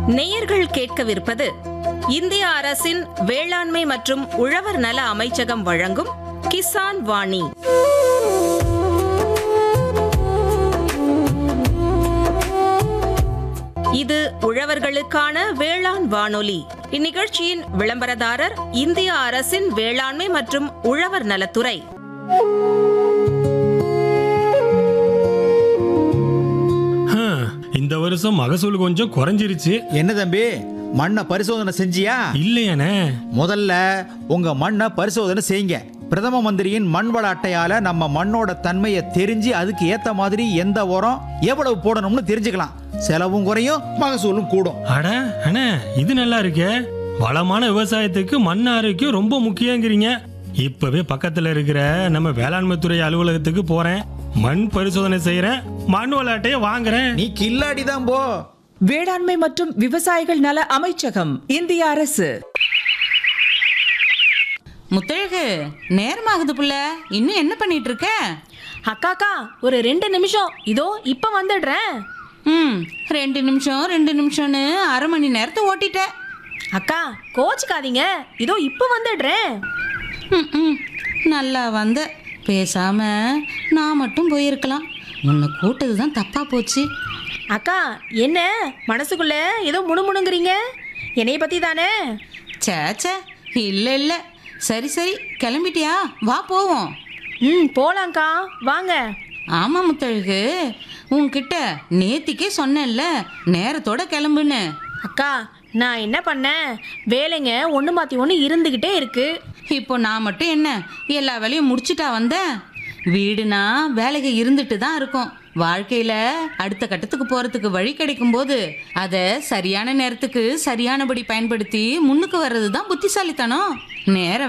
நேயர்கள் கேட்கவிருப்பது இந்திய அரசின் வேளாண்மை மற்றும் உழவர் நல அமைச்சகம் வழங்கும் கிசான் வாணி இது உழவர்களுக்கான வேளாண் வானொலி இந்நிகழ்ச்சியின் விளம்பரதாரர் இந்திய அரசின் வேளாண்மை மற்றும் உழவர் நலத்துறை ஹம், இந்த வருஷம் மகசூல் கொஞ்சம் குறைஞ்சிருச்சு என்ன தம்பி மண்ணை பரிசோதனை செஞ்சியா இல்லையானே முதல்ல உங்க மண்ணை பரிசோதனை செய்யுங்க பிரதம மந்திரியின் மண் வள அட்டையால நம்ம மண்ணோட தன்மையை தெரிஞ்சு அதுக்கு ஏத்த மாதிரி எந்த உரம் எவ்வளவு போடணும்னு தெரிஞ்சுக்கலாம் செலவும் குறையும் மகசூலும் கூடும் அட அண்ணே இது நல்லா இருக்கே வளமான விவசாயத்துக்கு மண் ஆரோக்கியம் ரொம்ப முக்கியங்கிறீங்க இப்பவே பக்கத்துல இருக்கிற நம்ம வேளாண்மை துறை அலுவலகத்துக்கு போறேன் மண் பரிசோதனை செய்யறேன் மண் விளையாட்டையே வாங்குறேன் நீ கில்லாடி தான் போ வேளாண்மை மற்றும் விவசாயிகள் நல அமைச்சகம் இந்திய அரசு முத்தழகு நேரமாகுது புள்ள இன்னும் என்ன பண்ணிட்டு இருக்க அக்காக்கா ஒரு ரெண்டு நிமிஷம் இதோ இப்ப வந்துடுறேன் ம் ரெண்டு நிமிஷம் ரெண்டு நிமிஷம்னு அரை மணி நேரத்தை ஓட்டிட்ட அக்கா கோச்சுக்காதீங்க இதோ இப்ப வந்துடுறேன் ம், ம் நல்லா வந்த பேசாம நான் மட்டும் போயிருக்கலாம் உன்னை கூட்டது தான் தப்பா போச்சு அக்கா என்ன மனசுக்குள்ள ஏதோ முணுமுணுங்கிறீங்க என்னைய பத்தி தானே சே சே இல்லை இல்லை சரி சரி கிளம்பிட்டியா வா போவோம் ம் போலாம்க்கா வாங்க ஆமா முத்தழகு உன்கிட்ட நேத்திக்கே சொன்னேன்ல நேரத்தோட கிளம்புன்னு அக்கா நான் என்ன பண்ணேன் வேலைங்க ஒன்று மாற்றி ஒன்று இருந்துக்கிட்டே இருக்கு இப்போ நான் மட்டும் என்ன எல்லா வேலையும் முடிச்சிட்டா வந்தேன் வீடுனா வேலைக்கு இருந்துட்டு தான் இருக்கும் வாழ்க்கையில அடுத்த கட்டத்துக்கு போறதுக்கு வழி கிடைக்கும் போது அதை சரியான நேரத்துக்கு சரியானபடி பயன்படுத்தி முன்னுக்கு வர்றது தான் புத்திசாலித்தனம் நேரம்